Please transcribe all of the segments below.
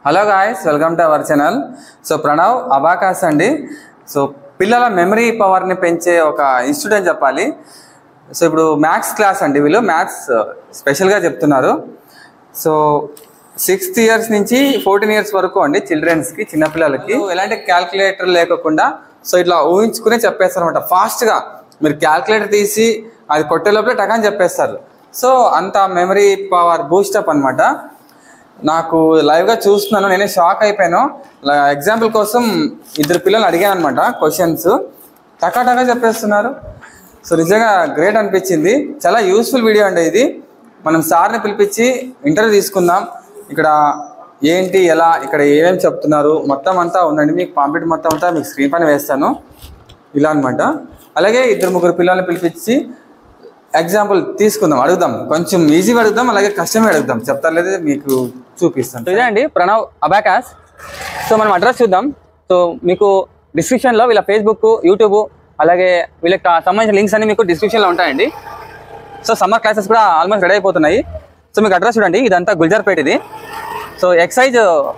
Hello guys welcome to our channel so Pranav abacus అండి so పిల్లల memory పవర్ని పెంచే ఒక ఇన్స్టిట్యూట్ అని చెప్పాలి సో ఇప్పుడు మ్యాథ్స్ క్లాస్ అండి వీళ్ళు మ్యాథ్స్ స్పెషల్గా చెప్తున్నారు సో సిక్స్త్ ఇయర్స్ నుంచి ఫోర్టీన్ ఇయర్స్ వరకు అండి చిల్డ్రన్స్కి చిన్నపిల్లలకి ఎలాంటి క్యాల్కులేటర్ లేకుండా సో ఇట్లా ఊహించుకునే చెప్పేస్తారు అనమాట ఫాస్ట్గా మీరు క్యాల్కులేటర్ తీసి అది కొట్టే లోపల టకాని చెప్పేస్తారు సో అంత మెమరీ పవర్ బూస్టప్ అనమాట నాకు లైవ్గా చూస్తున్నాను నేనే షాక్ అయిపోయాను ఎగ్జాంపుల్ కోసం ఇద్దరు పిల్లలు అడిగాను అనమాట క్వశ్చన్స్ టకా టకా చెప్పేస్తున్నారు సో నిజంగా గ్రేట్ అనిపించింది చాలా యూస్ఫుల్ వీడియో అండి ఇది మనం సార్ని పిలిపించి ఇంటర్వ్యూ తీసుకుందాం ఇక్కడ ఏంటి ఎలా ఇక్కడ ఏమేమి చెప్తున్నారు మొత్తం అంతా ఉందండి మీకు పాంప్లెట్ మొత్తం అంతా మీకు స్క్రీన్ పైన వేస్తాను ఇలా అనమాట అలాగే ఇద్దరు ముగ్గురు పిల్లల్ని పిలిపించి ఎగ్జాంపుల్ తీసుకుందాం అడుగుదాం కొంచెం ఈజీగా అడుగుదాం అలాగే కష్టమే అడుగుదాం చెప్తారు లేదా మీకు చూపిస్తాను ఇదే అండి ప్రణవ్ అబాకాస్ సో మనం అడ్రస్ చూద్దాం సో మీకు డిస్క్రిప్షన్లో వీళ్ళ ఫేస్బుక్ యూట్యూబ్ అలాగే వీళ్ళకి సంబంధించిన లింక్స్ అన్ని మీకు డిస్క్రిప్షన్లో ఉంటాయండి సో సమ్మర్ క్లాసెస్ కూడా ఆల్మోస్ట్ రెడీ అయిపోతున్నాయి సో మీకు అడ్రస్ చూడండి ఇదంతా గుల్జార్పేట ఇది సో ఎక్సైజ్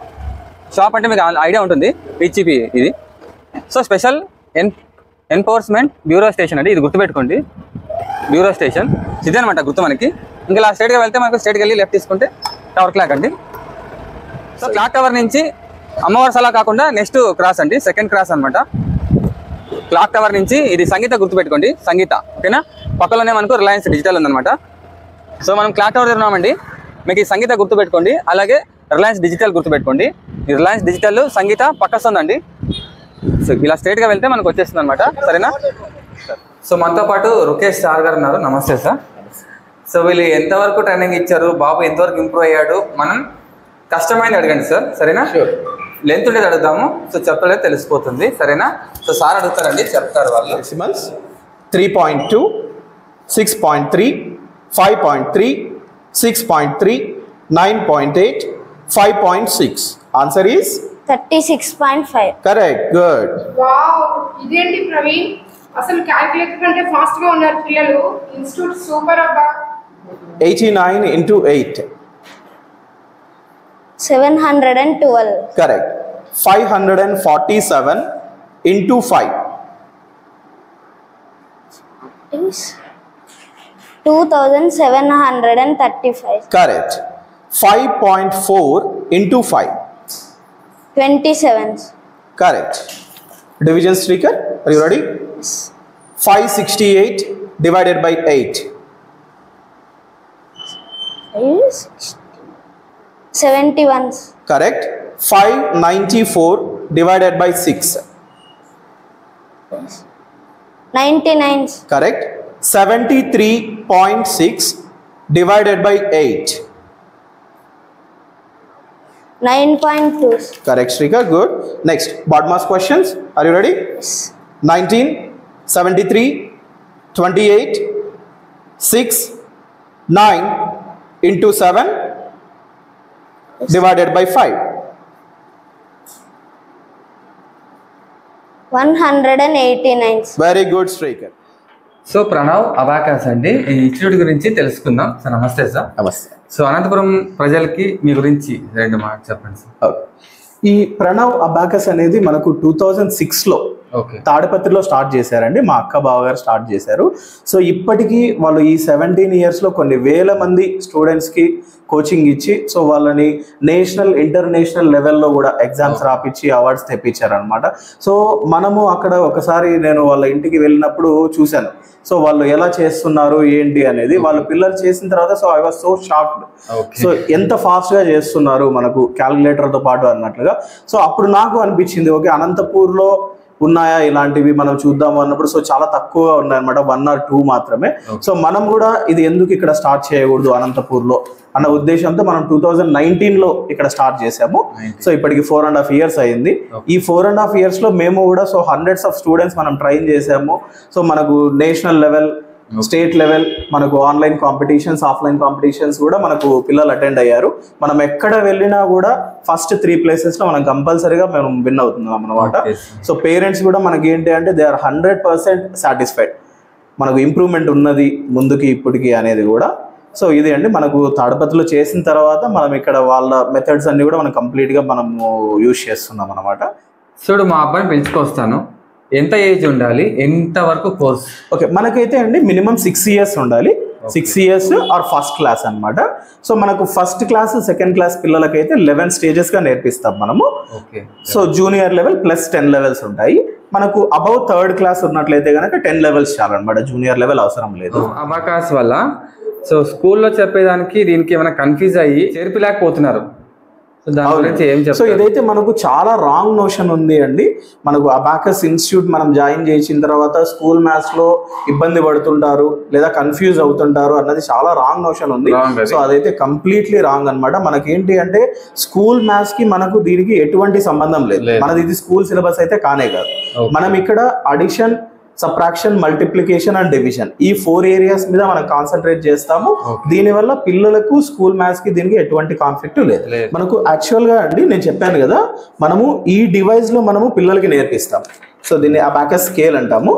షాప్ అంటే మీకు ఐడియా ఉంటుంది హెచ్ఈపి ఇది so special N enforcement bureau station అండి ఇది గుర్తుపెట్టుకోండి బ్యూరో స్టేషన్ ఇదే అనమాట గుర్తు మనకి ఇంకా ఇలా స్ట్రైట్గా వెళ్తే మనకు స్ట్రైట్కి వెళ్ళి లెఫ్ట్ తీసుకుంటే టవర్ క్లాక్ అండి సో క్లాక్ టవర్ నుంచి అమ్మవారి సలా కాకుండా నెక్స్ట్ క్రాస్ అండి సెకండ్ క్రాస్ అన్నమాట క్లాక్ టవర్ నుంచి ఇది సంగీత గుర్తుపెట్టుకోండి సంగీత ఓకేనా పక్కలోనే మనకు రిలయన్స్ డిజిటల్ ఉందన్నమాట సో మనం క్లాక్ టవర్ తిరుగున్నామండి మీకు ఈ సంగీత గుర్తుపెట్టుకోండి అలాగే రిలయన్స్ డిజిటల్ గుర్తుపెట్టుకోండి ఈ రిలయన్స్ డిజిటల్ సంగీత పక్కస్తుందండి సో ఇలా స్ట్రైట్గా వెళ్తే మనకు వచ్చేస్తుంది అనమాట సరేనా సో మనతో పాటు రుకేష్ సార్ గారు ఉన్నారు నమస్తే సార్ సో వీళ్ళు ఎంతవరకు ట్రైనింగ్ ఇచ్చారు బాబు ఎంతవరకు ఇంప్రూవ్ అయ్యాడు మనం కష్టమైనది అడగండి సార్ సరేనా లెంత్ ఉండేది అడుగుదాము సో చెప్పలేదు తెలిసిపోతుంది సరేనా సో సార్ అడుగుతారండి చెప్తారు వాళ్ళు decimals 3.2 6.3 5.3 6.3 9.8 5.6 answer is thirty six point five correct good wow ఇదేంటి ప్రవీణ్ అసలు క్యాల్కులేటర్ కంటే ఫాస్ట్ గా ఉన్నారు పిల్లలు ఇన్స్టిట్యూట్ సూపర్ అబ్బా 89 into 8 seven hundred and twelve correct 547 into 5 two thousand seven hundred and thirty five correct 5.4 into 5 twenty seven correct division streaker are you ready 568 divided by 8 seventy one correct 594 divided by 6 ninety nine correct 73.6 divided by 8 nine point two correct Shrika good next BODMAS questions are you ready 19 73 28 6 9 into 7 divided by 5 one hundred and eighty nine very good Shrika so Pranav abacus అండి ఈ institute గురించి తెలుసుకుందాం sir నమస్తే sir namaste so Anantapuram ప్రజలకి మీ గురించి రెండు మాట చెప్పండి సార్ Okay. ఈ ప్రణవ్ అబాకస్ అనేది మనకు టూ థౌజండ్ సిక్స్లో ఓకే తాడిపత్రిలో స్టార్ట్ చేశారండి మా అక్క బావగారు స్టార్ట్ చేశారు సో ఇప్పటికీ వాళ్ళు ఈ సెవెంటీన్ ఇయర్స్లో కొన్ని వేల మంది స్టూడెంట్స్కి కోచింగ్ ఇచ్చి సో వాళ్ళని నేషనల్ ఇంటర్నేషనల్ లెవెల్లో కూడా ఎగ్జామ్స్ రాపిచ్చి అవార్డ్స్ తెప్పించారనమాట సో మనము అక్కడ ఒకసారి నేను వాళ్ళ ఇంటికి వెళ్ళినప్పుడు చూశాను సో వాళ్ళు ఎలా చేస్తున్నారు ఏంటి అనేది వాళ్ళ పిల్లలు చేసిన తర్వాత so I was so shocked okay so ఎంత ఫాస్ట్ గా చేస్తున్నారు మనకు క్యాలిక్యులేటర్ తో పాటు అన్నట్లుగా సో అప్పుడు నాకు అనిపించింది ఓకే అనంతపూర్ లో ఉన్నాయా ఇలాంటివి మనం చూద్దాము అన్నప్పుడు సో చాలా తక్కువ ఉన్నాయన్నమాట వన్ ఆర్ టూ మాత్రమే సో మనం కూడా ఇది ఎందుకు ఇక్కడ స్టార్ట్ చేయకూడదు అనంతపూర్ లో అన్న ఉద్దేశంతో మనం టూ థౌజండ్ నైన్టీన్ లో ఇక్కడ స్టార్ట్ చేసాము సో ఇప్పటికి ఫోర్ అండ్ హాఫ్ ఇయర్స్ అయింది ఈ ఫోర్ అండ్ హాఫ్ ఇయర్స్ లో మేము కూడా సో హండ్రెడ్స్ ఆఫ్ స్టూడెంట్స్ మనం ట్రైన్ చేసాము సో మనకు నేషనల్ లెవెల్ స్టేట్ లెవెల్ మనకు ఆన్లైన్ కాంపిటీషన్స్ ఆఫ్లైన్ కాంపిటీషన్స్ కూడా మనకు పిల్లలు అటెండ్ అయ్యారు మనం ఎక్కడ వెళ్ళినా కూడా ఫస్ట్ త్రీ ప్లేసెస్ లో మనం కంపల్సరీగా మనం విన్ అవుతున్నాం అనమాట Okay. సో పేరెంట్స్ కూడా మనకి ఏంటి అంటే they are hundred percent satisfied మనకు ఇంప్రూవ్మెంట్ ఉన్నది ముందుకి ఇప్పటికి అనేది కూడా సో ఇది అండి మనకు తాడపత్రిలో చేసిన తర్వాత మనం ఇక్కడ వాళ్ళ మెథడ్స్ అన్ని కూడా మనం కంప్లీట్ గా మనము యూజ్ చేస్తున్నాం అనమాట చూడు మా అబ్బాయిని పెంచుకొస్తాను ఎంత ఏజ్ ఉండాలి ఎంత వరకు కోర్స్ ఓకే మనకైతే అండి మినిమం సిక్స్ ఇయర్స్ ఉండాలి six years or first class అన్నమాట సో మనకు ఫస్ట్ క్లాస్ సెకండ్ క్లాస్ పిల్లలకైతే లెవెన్ స్టేజెస్ గా నేర్పిస్తాం మనము okay so junior level plus ten levels ఉంటాయి మనకు అబౌవ్ థర్డ్ క్లాస్ ఉన్నట్లయితే కనుక టెన్ లెవెల్స్ చాలు అనమాట జూనియర్ లెవెల్ అవసరం లేదు అబాకాస్ వల్ల సో స్కూల్లో చెప్పేదానికి దీనికి ఏమైనా కన్ఫ్యూజ్ అయ్యి చేర్పిలేకపోతున్నారు సో దాని గురించి ఏం సో చెప్తారు ఇదైతే మనకు చాలా రాంగ్ నోషన్ ఉంది అండి మనకు అబాకస్ ఇన్స్టిట్యూట్ మనం జాయిన్ చేసిన తర్వాత స్కూల్ మ్యాథ్స్ లో ఇబ్బంది పడుతుంటారు లేదా కన్ఫ్యూజ్ అవుతుంటారు అన్నది చాలా రాంగ్ నోషన్ ఉంది Wrong అది. సో అదైతే కంప్లీట్లీ రాంగ్ అన్నమాట మనకేంటి అంటే స్కూల్ మ్యాథ్స్ కి మనకు దీనికి ఎటువంటి సంబంధం లేదు లేదు. మనది ఇది స్కూల్ సిలబస్ అయితే కానే కాదు Okay. మనం ఇక్కడ addition subtraction multiplication and division ఈ ఫోర్ ఏరియాస్ మీద మనం కాన్సన్ట్రేట్ చేస్తాము Okay. దీనివల్ల పిల్లలకు స్కూల్ మ్యాథ్స్ కి దీనికి ఎటువంటి కాన్ఫ్లిక్ట్ లేదు లేదు. మనకు యాక్చువల్ గా అండి నేను చెప్పాను కదా మనము ఈ డివైస్ లో మనము పిల్లలకి నేర్పిస్తాం సో దీన్ని అబాకస్ స్కేల్ అంటాము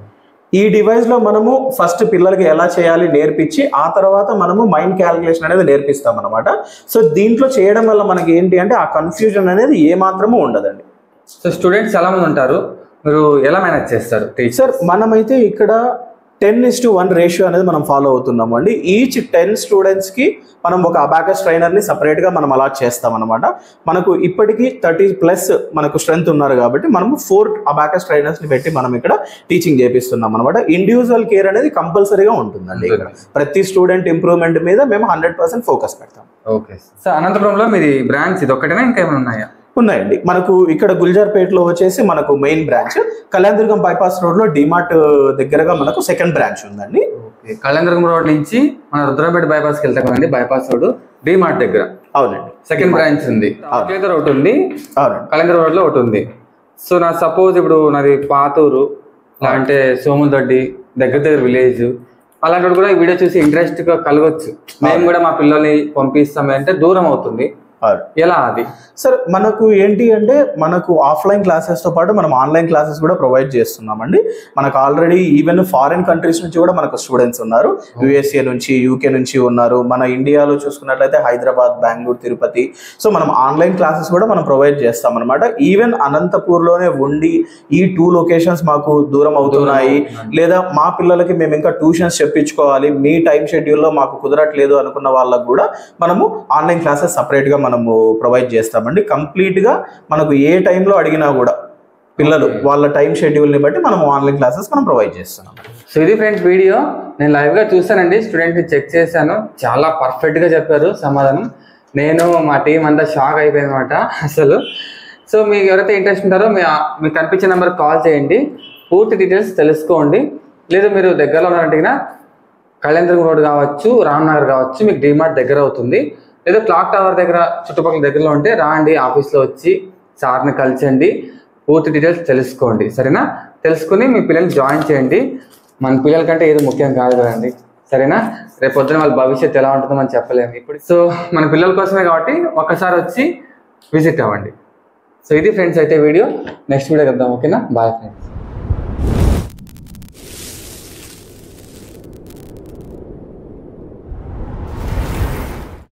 ఈ డివైస్ లో మనము ఫస్ట్ పిల్లలకి ఎలా చేయాలి నేర్పించి ఆ తర్వాత మనము మైండ్ క్యాలిక్యులేషన్ అనేది నేర్పిస్తాం అనమాట సో దీంట్లో చేయడం వల్ల మనకి ఏంటి అంటే ఆ కన్ఫ్యూజన్ అనేది ఏ మాత్రము ఉండదండి సో స్టూడెంట్స్ చాలా మంది ఉంటారు మీరు ఎలా మేనేజ్ చేస్తారు టీచర్ సార్ మనమైతే ఇక్కడ ten is to one ratio అనేది మనం ఫాలో అవుతున్నాము అండి ఈచ్ టెన్ స్టూడెంట్స్ కి మనం ఒక అబాకస్ ట్రైనర్ ని సపరేట్ గా మనం అలాట్ చేస్తాం అనమాట మనకు ఇప్పటికీ థర్టీ ప్లస్ మనకు స్ట్రెంత్ ఉన్నారు కాబట్టి మనము ఫోర్ అబాకస్ ట్రైనర్స్ ని పెట్టి మనం ఇక్కడ టీచింగ్ చేపిస్తున్నాం అనమాట ఇండివిజువల్ కేర్ అనేది కంపల్సరీగా ఉంటుందండి ఇక్కడ ప్రతి స్టూడెంట్ ఇంప్రూవ్మెంట్ మీద మేము హండ్రెడ్ పర్సెంట్ ఫోకస్ పెడతాం ఓకే సో అనంతపురంలో మీది బ్రాంచ్ ఇది ఒక్కటేనా ఇంకా ఏమైనా ఉన్నాయా ఉన్నాయండి మనకు ఇక్కడ గుల్జార్పేటలో వచ్చేసి మనకు main branch Kalyanadurgam bypass road లో డిమార్ట్ దగ్గరగా మనకు సెకండ్ బ్రాంచ్ ఉందండి ఓకే కళ్యాణదుర్గం రోడ్ నుంచి మన రుద్రంపేట బైపాస్కి వెళ్తాం కదండి బైపాస్ రోడ్ డిమార్ట్ దగ్గర అవునండి సెకండ్ బ్రాంచ్ ఉంది దగ్గర ఒకటి ఉంది అవునండి కళ్యాణ రోడ్ లో ఒకటి ఉంది సో నా సపోజ్ ఇప్పుడు నాది పాతూరు అంటే సోములదొడ్డి దగ్గర దగ్గర విలేజ్ అలాంటి వాడు కూడా ఈ వీడియో చూసి ఇంట్రెస్ట్ గా కలగొచ్చు మేము కూడా మా పిల్లల్ని పంపిస్తాం అంటే దూరం అవుతుంది అవును ఎలా అది సార్ మనకు ఏంటి అంటే మనకు ఆఫ్లైన్ క్లాసెస్ తో పాటు మనం ఆన్లైన్ క్లాసెస్ కూడా ప్రొవైడ్ చేస్తున్నామండి మనకు ఆల్రెడీ ఈవెన్ ఫారిన్ కంట్రీస్ నుంచి కూడా మనకు స్టూడెంట్స్ ఉన్నారు యుఎస్ఏ నుంచి యూకే నుంచి ఉన్నారు మన ఇండియాలో చూసుకున్నట్లయితే హైదరాబాద్ బెంగళూరు తిరుపతి సో మనం ఆన్లైన్ క్లాసెస్ కూడా మనం ప్రొవైడ్ చేస్తాం అనమాట ఈవెన్ అనంతపూర్లోనే ఉండి ఈ టూ లొకేషన్స్ మాకు దూరం అవుతున్నాయి లేదా మా పిల్లలకి మేము ఇంకా ట్యూషన్స్ చెప్పించుకోవాలి మీ టైం షెడ్యూల్లో మాకు కుదరట్లేదు అనుకున్న వాళ్ళకు కూడా మనము ఆన్లైన్ క్లాసెస్ సపరేట్ గా మనము ప్రొవైడ్ చేస్తామండి కంప్లీట్ గా మనకు ఏ టైంలో అడిగినా కూడా పిల్లలు వాళ్ళ టైం షెడ్యూల్ ని బట్టి మనం ఆన్లైన్ క్లాసెస్ మనం ప్రొవైడ్ చేస్తున్నాం సో ఇది ఫ్రెండ్స్ వీడియో నేను లైవ్ గా చూసానండి స్టూడెంట్ ని చెక్ చేశాను చాలా పర్ఫెక్ట్ గా చెప్పారు సమాధానం నేను మా టీం అంతా షాక్ అయిపోయింది అనమాట అసలు సో మీకు ఎవరైతే ఇంట్రెస్ట్ ఉంటారో మీ మీకు కనిపించే నెంబర్ కాల్ చేయండి పూర్తి డీటెయిల్స్ తెలుసుకోండి లేదా మీరు దగ్గరలో ఉన్నారంటే కళ్యాణదుర్గం రోడ్ కావచ్చు రామ్నగర్ కావచ్చు మీకు డిమార్ట్ దగ్గర అవుతుంది లేదా క్లాక్ టవర్ దగ్గర చుట్టుపక్కల దగ్గరలో ఉంటే రాండి ఆఫీస్లో వచ్చి సార్ని కలిసండి పూర్తి డీటెయిల్స్ తెలుసుకోండి సరేనా తెలుసుకుని మీ పిల్లల్ని జాయిన్ చేయండి మన పిల్లల కంటే ఏది ముఖ్యం కాదు కదండి సరేనా రేపు పొద్దున వాళ్ళ భవిష్యత్తు ఎలా ఉంటుందో మనం చెప్పలేము ఇప్పుడు సో మన పిల్లల కోసమే కాబట్టి ఒక్కసారి వచ్చి విజిట్ అవ్వండి సో ఇది ఫ్రెండ్స్ అయితే వీడియో నెక్స్ట్ వీడియో కద్దాం ఓకేనా బాయ్ ఫ్రెండ్స్